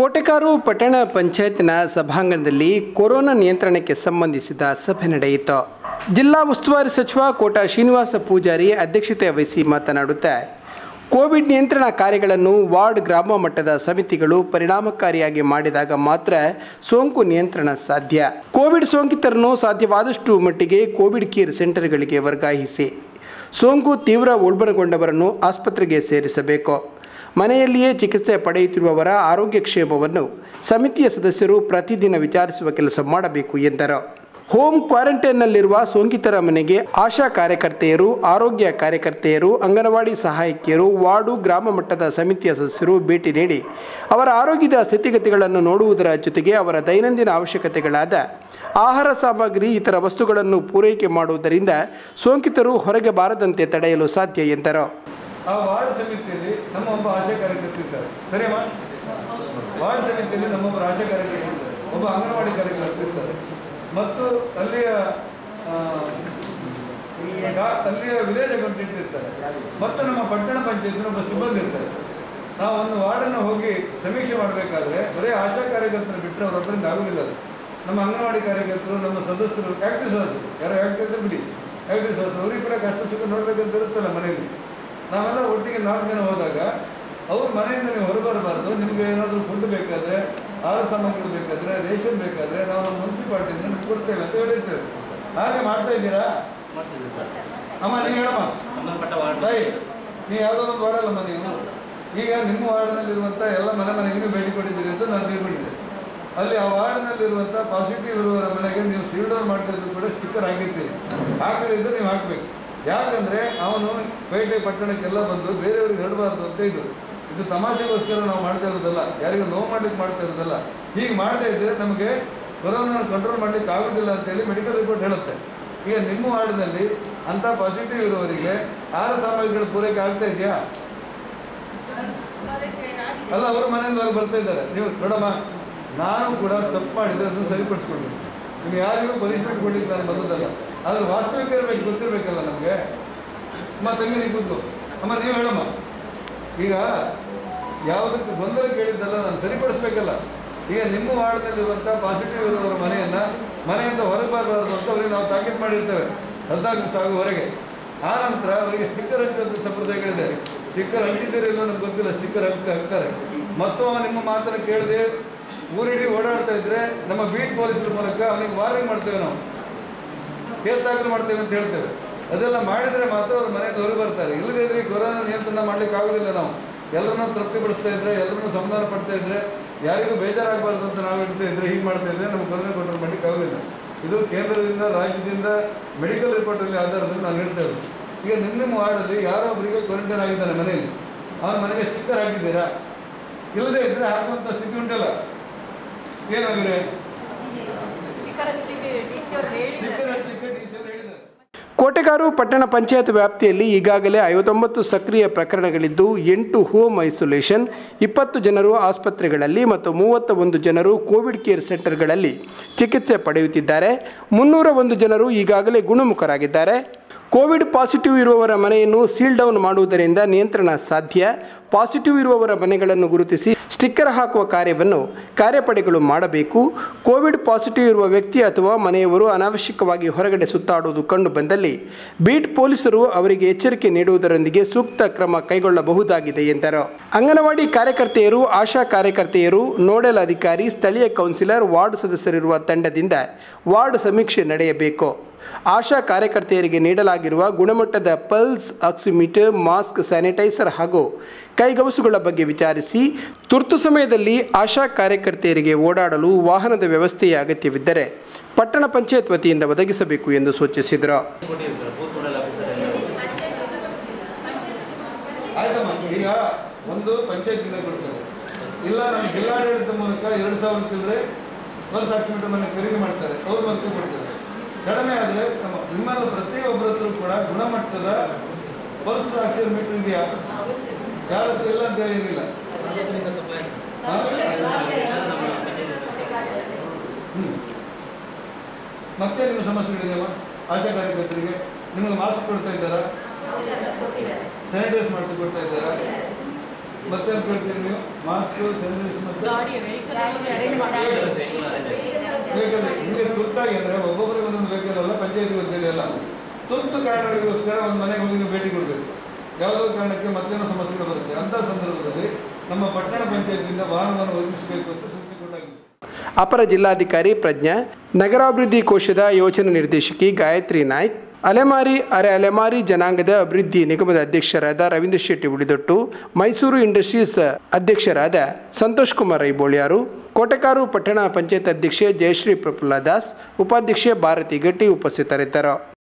ಕೋಟೆಕಾರು ಪಟ್ಟಣ ಪಂಚಾಯತ್ನ ಸಭಾಂಗಣದಲ್ಲಿ ಕೊರೋನಾ ನಿಯಂತ್ರಣಕ್ಕೆ ಸಂಬಂಧಿಸಿದ ಸಭೆ ನಡೆಯಿತು ಜಿಲ್ಲಾ ಉಸ್ತುವಾರಿ ಸಚಿವ ಕೋಟ ಶ್ರೀನಿವಾಸ ಪೂಜಾರಿ ಅಧ್ಯಕ್ಷತೆ ವಹಿಸಿ ಮಾತನಾಡುತ್ತಾ ಕೋವಿಡ್ ನಿಯಂತ್ರಣ ಕಾರ್ಯಗಳನ್ನು ವಾರ್ಡ್ ಗ್ರಾಮ ಮಟ್ಟದ ಸಮಿತಿಗಳು ಪರಿಣಾಮಕಾರಿಯಾಗಿ ಮಾಡಿದಾಗ ಮಾತ್ರ ಸೋಂಕು ನಿಯಂತ್ರಣ ಸಾಧ್ಯ ಕೋವಿಡ್ ಸೋಂಕಿತರನ್ನು ಸಾಧ್ಯವಾದಷ್ಟು ಮಟ್ಟಿಗೆ ಕೋವಿಡ್ ಕೇರ್ ಸೆಂಟರ್ಗಳಿಗೆ ವರ್ಗಾಯಿಸಿ ಸೋಂಕು ತೀವ್ರ ಉಲ್ಬಣಗೊಂಡವರನ್ನು ಆಸ್ಪತ್ರೆಗೆ ಸೇರಿಸಬೇಕು ಮನೆಯಲ್ಲಿಯೇ ಚಿಕಿತ್ಸೆ ಪಡೆಯುತ್ತಿರುವವರ ಆರೋಗ್ಯ ಕ್ಷೇಮವನ್ನು ಸಮಿತಿಯ ಸದಸ್ಯರು ಪ್ರತಿದಿನ ವಿಚಾರಿಸುವ ಕೆಲಸ ಮಾಡಬೇಕು ಎಂದರು ಹೋಮ್ ಕ್ವಾರಂಟೈನ್ನಲ್ಲಿರುವ ಸೋಂಕಿತರ ಮನೆಗೆ ಆಶಾ ಕಾರ್ಯಕರ್ತೆಯರು ಆರೋಗ್ಯ ಕಾರ್ಯಕರ್ತೆಯರು ಅಂಗನವಾಡಿ ಸಹಾಯಕಿಯರು ವಾರ್ಡು ಗ್ರಾಮ ಮಟ್ಟದ ಸಮಿತಿಯ ಸದಸ್ಯರು ಭೇಟಿ ನೀಡಿ ಅವರ ಆರೋಗ್ಯದ ಸ್ಥಿತಿಗತಿಗಳನ್ನು ನೋಡುವುದರ ಜೊತೆಗೆ ಅವರ ದೈನಂದಿನ ಅವಶ್ಯಕತೆಗಳಾದ ಆಹಾರ ಸಾಮಗ್ರಿ ಇತರ ವಸ್ತುಗಳನ್ನು ಪೂರೈಕೆ ಮಾಡುವುದರಿಂದ ಸೋಂಕಿತರು ಹೊರಗೆ ಬಾರದಂತೆ ತಡೆಯಲು ಸಾಧ್ಯ ಎಂದರು ಆ ವಾರ್ಡ್ ಸಮಿತಿಯಲ್ಲಿ ನಮ್ಮ ಒಬ್ಬ ಆಶಾ ಕಾರ್ಯಕರ್ತ ಇರ್ತಾರೆ ಸರಿಯಮ್ಮ ವಾರ್ಡ್ ಸಮಿತಿಯಲ್ಲಿ ನಮ್ಮೊಬ್ಬರು ಆಶಾ ಕಾರ್ಯಕರ್ತ ಇರ್ತಾರೆ ಒಬ್ಬ ಅಂಗನವಾಡಿ ಕಾರ್ಯಕರ್ತ ಇರ್ತಾರೆ ಮತ್ತು ಅಲ್ಲಿಯ ಆ, ಗಾ- ಅಲ್ಲಿಯ ವಿಲೇಜ್ ಅಕೌಂಟೆಂಟ್ ಇರ್ತಾರೆ ಮತ್ತು ನಮ್ಮ ಪಟ್ಟಣ ಪಂಚಾಯತ್ನ ಒಬ್ಬ ಸಿಬ್ಬಂದಿ ಇರ್ತಾರೆ ನಾವು ಒಂದು ವಾರ್ಡನ್ನು ಹೋಗಿ ಸಮೀಕ್ಷೆ ಮಾಡಬೇಕಾದ್ರೆ ಬರೀ ಆಶಾ ಕಾರ್ಯಕರ್ತರು ಬಿಟ್ಟರೆ ಅವ್ರ ಒಬ್ಬರಿಂದ ಆಗೋದಿಲ್ಲ ಅದು ನಮ್ಮ ಅಂಗನವಾಡಿ ಕಾರ್ಯಕರ್ತರು ನಮ್ಮ ಸದಸ್ಯರು ಆಕ್ಟಿವ್ ಸದಸ್ಯರು ಯಾರು ಆಕ್ಟಿವ್ ಬಿಡಿ ಆಕ್ಟಿವ್ ಸದಸ್ಯರು ಅವ್ರಿಗೆ ಕೂಡ ಕಷ್ಟ ಸುಖ ನೋಡ್ಬೇಕಂತ ಇರುತ್ತಲ್ಲ ಮನೆಯಲ್ಲಿ ನಾವೆಲ್ಲ ಒಟ್ಟಿಗೆ ನಾಲ್ಕು ಜನ ಹೋದಾಗ ಅವ್ರ ಮನೆಯಿಂದ ನೀವು ಹೊರಬರಬಾರ್ದು ನಿಮ್ಗೆ ಏನಾದರೂ ಫುಡ್ ಬೇಕಾದ್ರೆ ಆಹಾರ ಸಾಮಗ್ರಿ ಬೇಕಾದ್ರೆ ರೇಷನ್ ಬೇಕಾದ್ರೆ ನಾವು ನಮ್ಮ ಮುನ್ಸಿಪಾಲ್ಟಿಯಿಂದ ನಿಮ್ಗೆ ಕೊಡ್ತೇವೆ ಅಂತ ಹೇಳಿರ್ತೇವೆ ಹಾಗೆ ಮಾಡ್ತಾ ಇದ್ದೀರಾ ಮಾಡ್ತಿದ್ದೀವಿ ಸರ್ ಅಮ್ಮ ನೀವು ಹೇಳಮ್ಮ ಸಂಬಂಧಪಟ್ಟ ವಾರ್ಡ್ ತಾಯಿ ನೀವು ಯಾವುದೋ ಒಂದು ವಾರ್ಡಲ್ಲಮ್ಮ ನೀವು ಈಗ ನಿಮ್ಮ ವಾರ್ಡ್ನಲ್ಲಿರುವಂಥ ಎಲ್ಲ ಮನೆ ಮನೆಗೂ ಭೇಟಿ ಕೊಟ್ಟಿದ್ದೀರಿ ಅಂತ ನಾನು ತಿಳ್ಕೊಂಡಿದ್ದೆ ಅಲ್ಲಿ ಆ ವಾರ್ಡ್ನಲ್ಲಿರುವಂಥ ಪಾಸಿಟಿವ್ ಇರುವವರ ಮನೆಗೆ ನೀವು ಸೀಲ್ಡ್ ಔಟ್ ಮಾಡ್ತಾ ಇದ್ರು ಕೂಡ ಸ್ಟಿಕ್ಕರ್ ಹಾಕಿರ್ತೀರಿ ಹಾಕದಿದ್ದು ನೀವು ಹಾಕಬೇಕು ಯಾಕಂದ್ರೆ ಅವನು ಪೇಟೆ ಪಟ್ಟಣಕ್ಕೆಲ್ಲ ಬಂದು ಬೇರೆಯವ್ರಿಗೆ ಹರಡಬಾರ್ದು ಅಂತ ಇದು ಇದು ತಮಾಷೆಗೋಸ್ಕರ ನಾವು ಮಾಡ್ತಾ ಇರೋದಲ್ಲ ಯಾರಿಗೂ ನೋವು ಮಾಡ್ಲಿಕ್ಕೆ ಮಾಡ್ತಾ ಇರೋದಲ್ಲ ಹೀಗೆ ಮಾಡದೇ ಇದ್ದರೆ ನಮಗೆ ಕೊರೋನಾ ಕಂಟ್ರೋಲ್ ಮಾಡ್ಲಿಕ್ಕೆ ಆಗೋದಿಲ್ಲ ಅಂತೇಳಿ ಮೆಡಿಕಲ್ ರಿಪೋರ್ಟ್ ಹೇಳುತ್ತೆ ಈಗ ನಿಮ್ಮ ವಾರ್ಡ್ನಲ್ಲಿ ಅಂಥ ಪಾಸಿಟಿವ್ ಇರುವವರಿಗೆ ಆಹಾರ ಸಾಮಗ್ರಿಗಳ ಪೂರೈಕೆ ಆಗ್ತಾ ಇದೆಯಾ ಅಲ್ಲ ಅವ್ರ ಮನೆಯಿಂದ ಅವ್ರು ಬರ್ತಾ ಇದ್ದಾರೆ ನೀವು ನೋಡಮ್ಮ ನಾನು ಕೂಡ ತಪ್ಪು ಮಾಡಿದ್ರೆ ಅದನ್ನು ಸರಿಪಡಿಸ್ಕೊಳ್ಬೇಕು ನೀವು ಯಾರಿಗೂ ಪನಿಷ್ಮೆಂಟ್ ಕೊಡ್ಲಿಕ್ಕೆ ನಾನು ಬಂದದಲ್ಲ ಆದ್ರೆ ವಾಸ್ತವಿಕ ಇರಬೇಕು ಗೊತ್ತಿರಬೇಕಲ್ಲ ನಮಗೆ ಅಮ್ಮ ತಂಗಿ ನೀವು ಕೂತು ಅಮ್ಮ ನೀವು ಹೇಳಮ್ಮ ಈಗ ಯಾವುದಕ್ಕೆ ಗೊಂದಲ ಕೇಳಿದ್ದಲ್ಲ ನಾನು ಸರಿಪಡಿಸ್ಬೇಕಲ್ಲ ಈಗ ನಿಮ್ಮ ವಾರ್ಡ್ನಲ್ಲಿರುವಂಥ ಪಾಸಿಟಿವ್ ಇರುವವರ ಮನೆಯನ್ನ ಮನೆಯಿಂದ ಹೊರಗೆ ಬರಬಾರ್ದು ಅಂತ ಅವರಿಗೆ ನಾವು ತಾಕೀತು ಮಾಡಿರ್ತೇವೆ ಹದಿನಾಲ್ಕು ಸಾವಿರವರೆಗೆ ಆ ನಂತರ ಅವರಿಗೆ ಸ್ಟಿಕ್ಕರ್ ಹಚ್ಚುವಂಥ ಸಂಪ್ರದಾಯಗಳಿದೆ ಸ್ಟಿಕ್ಕರ್ ಹಂಚಿದ್ದೀರಿ ಇಲ್ಲೋ ನಮ್ಗೆ ಗೊತ್ತಿಲ್ಲ ಸ್ಟಿಕ್ಕರ್ ಹಾಕಿ ಹಾಕ್ತಾರೆ ಮತ್ತು ಅವ ನಿಮ್ಮ ಮಾತನ್ನು ಕೇಳದೆ ಊರಿಡೀ ಓಡಾಡ್ತಾ ಇದ್ರೆ ನಮ್ಮ ಬೀಟ್ ಪೊಲೀಸರ ಮೂಲಕ ಅವನಿಗೆ ವಾರ್ನಿಂಗ್ ಮಾಡ್ತೇವೆ ನಾವು ಕೇಸ್ ದಾಖಲು ಮಾಡ್ತೇವೆ ಅಂತ ಹೇಳ್ತೇವೆ ಅದೆಲ್ಲ ಮಾಡಿದರೆ ಮಾತ್ರ ಅವ್ರ ಮನೆಯಿಂದ ಹೊರಗೆ ಬರ್ತಾರೆ ಇಲ್ಲದೇ ಇದ್ರೆ ಈ ಕೊರೋನಾ ನಿಯಂತ್ರಣ ಮಾಡ್ಲಿಕ್ಕೆ ಆಗೋದಿಲ್ಲ ನಾವು ಎಲ್ಲರನ್ನೂ ತೃಪ್ತಿಪಡಿಸ್ತಾ ಇದ್ರೆ ಎಲ್ಲರನ್ನೂ ಸಮಾಧಾನ ಪಡ್ತಾ ಇದ್ರೆ ಯಾರಿಗೂ ಬೇಜಾರಾಗಬಾರ್ದು ಅಂತ ನಾವು ಇರ್ತಾ ಇದ್ರೆ ಹೀಗೆ ಮಾಡ್ತಾ ಇದ್ರೆ ನಮ್ಗೆ ಕೊರೋನಾ ಕಂಟ್ರೋಲ್ ಮಾಡ್ಲಿಕ್ಕೆ ಆಗೋದಿಲ್ಲ ಇದು ಕೇಂದ್ರದಿಂದ ರಾಜ್ಯದಿಂದ ಮೆಡಿಕಲ್ ರಿಪೋರ್ಟಲ್ಲಿ ಆಧಾರದಲ್ಲಿ ನಾನು ಹೇಳ್ತಾ ಇರೋದು ಈಗ ನಿಮ್ಮ ನಿಮ್ಮ ವಾರ್ಡಲ್ಲಿ ಯಾರೋ ಒಬ್ಬರಿಗೆ ಕ್ವಾರಂಟೈನ್ ಆಗಿದ್ದಾನೆ ಮನೆಯಲ್ಲಿ ಅವನ ಮನೆಗೆ ಸ್ಟಿಕ್ಕರ್ ಹಾಕಿದ್ದೀರಾ ಇಲ್ಲದೇ ಇದ್ರೆ ಹಾಕುವಂಥ ಸ್ಥಿತಿ ಉಂಟಲ್ಲ ಏನಾಗಿದೆ ಸ್ಟಿಕ್ಕರ್ ಹಚ್ಚಲಿಕ್ಕೆ ಡಿ ಸಿ ಅವ್ರು ಹೇಳಿದ್ದಾರೆ ಸ್ಟಿಕ್ಕರ್ ಹಚ್ಚಲಿಕ್ಕೆ ಡಿ ಸಿ ಹೇಳಿದ್ದಾರೆ ಕೋಟೆಗಾರು ಪಟ್ಟಣ ಪಂಚಾಯತ್ ವ್ಯಾಪ್ತಿಯಲ್ಲಿ ಈಗಾಗಲೇ ಐವತ್ತೊಂಬತ್ತು ಸಕ್ರಿಯ ಪ್ರಕರಣಗಳಿದ್ದು ಎಂಟು ಹೋಮ್ ಐಸೋಲೇಷನ್ ಇಪ್ಪತ್ತು ಜನರು ಆಸ್ಪತ್ರೆಗಳಲ್ಲಿ ಮತ್ತು ಮೂವತ್ತ ಒಂದು ಜನರು ಕೋವಿಡ್ ಕೇರ್ ಸೆಂಟರ್ಗಳಲ್ಲಿ ಚಿಕಿತ್ಸೆ ಪಡೆಯುತ್ತಿದ್ದಾರೆ ಮುನ್ನೂರ ಒಂದು ಜನರು ಈಗಾಗಲೇ ಗುಣಮುಖರಾಗಿದ್ದಾರೆ ಕೋವಿಡ್ ಪಾಸಿಟಿವ್ ಇರುವವರ ಮನೆಯನ್ನು ಸೀಲ್ ಡೌನ್ ಮಾಡುವುದರಿಂದ ನಿಯಂತ್ರಣ ಸಾಧ್ಯ ಪಾಸಿಟಿವ್ ಇರುವವರ ಮನೆಗಳನ್ನು ಗುರುತಿಸಿ ಸ್ಟಿಕ್ಕರ್ ಹಾಕುವ ಕಾರ್ಯವನ್ನು ಕಾರ್ಯಪಡೆಗಳು ಮಾಡಬೇಕು ಕೋವಿಡ್ ಪಾಸಿಟಿವ್ ಇರುವ ವ್ಯಕ್ತಿ ಅಥವಾ ಮನೆಯವರು ಅನಾವಶ್ಯಕವಾಗಿ ಹೊರಗಡೆ ಸುತ್ತಾಡುವುದು ಕಂಡು ಬಂದಲ್ಲಿ ಬೀಟ್ ಪೊಲೀಸರು ಅವರಿಗೆ ಎಚ್ಚರಿಕೆ ನೀಡುವುದರೊಂದಿಗೆ ಸೂಕ್ತ ಕ್ರಮ ಕೈಗೊಳ್ಳಬಹುದಾಗಿದೆ ಎಂದರು ಅಂಗನವಾಡಿ ಕಾರ್ಯಕರ್ತೆಯರು ಆಶಾ ಕಾರ್ಯಕರ್ತೆಯರು ನೋಡೆಲ್ ಅಧಿಕಾರಿ ಸ್ಥಳೀಯ ಕೌನ್ಸಿಲರ್ ವಾರ್ಡ್ ಸದಸ್ಯರಿರುವ ತಂಡದಿಂದ ವಾರ್ಡ್ ಸಮೀಕ್ಷೆ ನಡೆಯಬೇಕು ಆಶಾ ಕಾರ್ಯಕರ್ತೆಯರಿಗೆ ನೀಡಲಾಗಿರುವ ಗುಣಮಟ್ಟದ ಪಲ್ಸ್ ಆಕ್ಸಿಮೀಟರ್ ಮಾಸ್ಕ್ ಸ್ಯಾನಿಟೈಸರ್ ಹಾಗೂ ಕೈಗವಸುಗಳ ಬಗ್ಗೆ ವಿಚಾರಿಸಿ ತುರ್ತು ಸಮಯದಲ್ಲಿ ಆಶಾ ಕಾರ್ಯಕರ್ತೆಯರಿಗೆ ಓಡಾಡಲು ವಾಹನದ ವ್ಯವಸ್ಥೆಯ ಅಗತ್ಯವಿದ್ದರೆ ಪಟ್ಟಣ ಪಂಚಾಯತ್ ವತಿಯಿಂದ ಒದಗಿಸಬೇಕು ಎಂದು ಸೂಚಿಸಿದರು ಕೊಟ್ಟಿದ್ದೀವಿ ಸರ್ ಬೂತ್ ನೋಡಲ್ ಆಫೀಸರ್ ಎಲ್ಲ ಆಯ್ತಮ್ಮ ಈಗ ಒಂದು ಪಂಚಾಯತಿಂದ ಕೊಡ್ತಾರೆ ಇಲ್ಲ ನಮ್ಮ ಜಿಲ್ಲಾಡಳಿತ ಮೂಲಕ ಎರಡು ಸಾವಿರ ಚಿಲ್ಲರೆ ಪಲ್ಸ್ ಆಕ್ಸಿಮೀಟರ್ ಮನೆ ಖರೀದಿ ಮಾಡ್ತಾರೆ ಅವ್ರ ಮೂಲಕ ಕೊಡ್ತಾರೆ ಕಡಿಮೆ ಆದರೆ ನಮ್ಮ ನಿಮ್ಮಲ್ಲಿ ಪ್ರತಿಯೊಬ್ಬರ ಹತ್ರ ಕೂಡ ಗುಣಮಟ್ಟದ ಪಲ್ಸ್ ಆಕ್ಸಿಮೀಟರ್ ಇದೆಯಾ ಯಾರ ಹತ್ರ ಇಲ್ಲ ಅಂತ ಹೇಳಿ ಏನಿಲ್ಲ ಸಪ್ಲೈ ಹಾ? ಹ್ಮ್. ಮತ್ತೆ ನಿಮ್ಮ ಸಮಸ್ಯೆಗಳಿದೆಯಮ್ಮ ಆಶಾ ಕಾರ್ಯಕರ್ತರಿಗೆ ನಿಮಗೆ ಮಾಸ್ಕ್ ಕೊಡ್ತಾ ಇದ್ದಾರಾ ಸ್ಯಾನಿಟೈಸ್ ಮಾಡ್ತಾ ಕೊಡ್ತಾ ಇದ್ದಾರಾ ಮತ್ತೆ ಕೇಳ್ತೀರಿ ನೀವು ಮಾಸ್ಕ್ ಸ್ಯಾನಿಟೈಸ್ ಮತ್ತೆ ಗಾಡಿ ವೆಹಿಕಲ್ ಮಾಮೂಲಿ ಅರೇಂಜ್ ಮಾಡಿ ವೆಹಿಕಲ್ ನಿಮಗೆ ತುರ್ತಾಗಿ ಅಂದರೆ ಒಬ್ಬೊಬ್ಬರಿಗೆ ಒಂದೊಂದು ವೆಹಿಕಲ್ ಅಲ್ಲ ಪಂಚಾಯತಿ ವತಿಯಲ್ಲಿ ಅಲ್ಲ ತುರ್ತು ಕಾರಣಗಳಿಗೋಸ್ಕರ ಒಂದು ಮನೆಗೆ ಹೋಗಿ ನೀವು ಭೇಟಿ ಕೊಡಬೇಕು ಯಾವುದೋ ಕಾರಣಕ್ಕೆ ಮತ್ತೇನೋ ಸಮಸ್ಯೆಗಳು ಬರುತ್ತೆ ಅಂಥ ಸಂದರ್ಭದಲ್ಲಿ ನಮ್ಮ ಪಟ್ಟಣ ಪಂಚಾಯತಿಯಿಂದ ವಾಹನವನ್ನು ಒದಗಿಸಬೇಕು ಅಂತ ಸೂಚನೆ ಕೊಡಲಾಗಿದೆ ಅಪರ ಜಿಲ್ಲಾಧಿಕಾರಿ ಪ್ರಜ್ಞಾ ನಗರಾಭಿವೃದ್ಧಿ ಕೋಶದ ಯೋಜನಾ ನಿರ್ದೇಶಕಿ ಗಾಯತ್ರಿ ನಾಯ್ಕ್ ಅಲೆಮಾರಿ ಅರೆ ಅಲೆಮಾರಿ ಜನಾಂಗದ ಅಭಿವೃದ್ಧಿ ನಿಗಮದ ಅಧ್ಯಕ್ಷರಾದ ರವೀಂದ್ರ ಶೆಟ್ಟಿ ಉಳಿದೊಟ್ಟು ಮೈಸೂರು ಇಂಡಸ್ಟ್ರೀಸ್ ಅಧ್ಯಕ್ಷರಾದ ಸಂತೋಷ್ ಕುಮಾರ್ ಐಬೋಳಿಯಾರು ಕೋಟಕಾರು ಪಟ್ಟಣ ಪಂಚಾಯತ್ ಅಧ್ಯಕ್ಷೆ ಜಯಶ್ರೀ ಪ್ರಫುಲ್ಲ ದಾಸ್ ಉಪಾಧ್ಯಕ್ಷೆ ಭಾರತಿ ಗಟ್ಟಿ ಉಪಸ್ಥಿತರಿದ್ದರು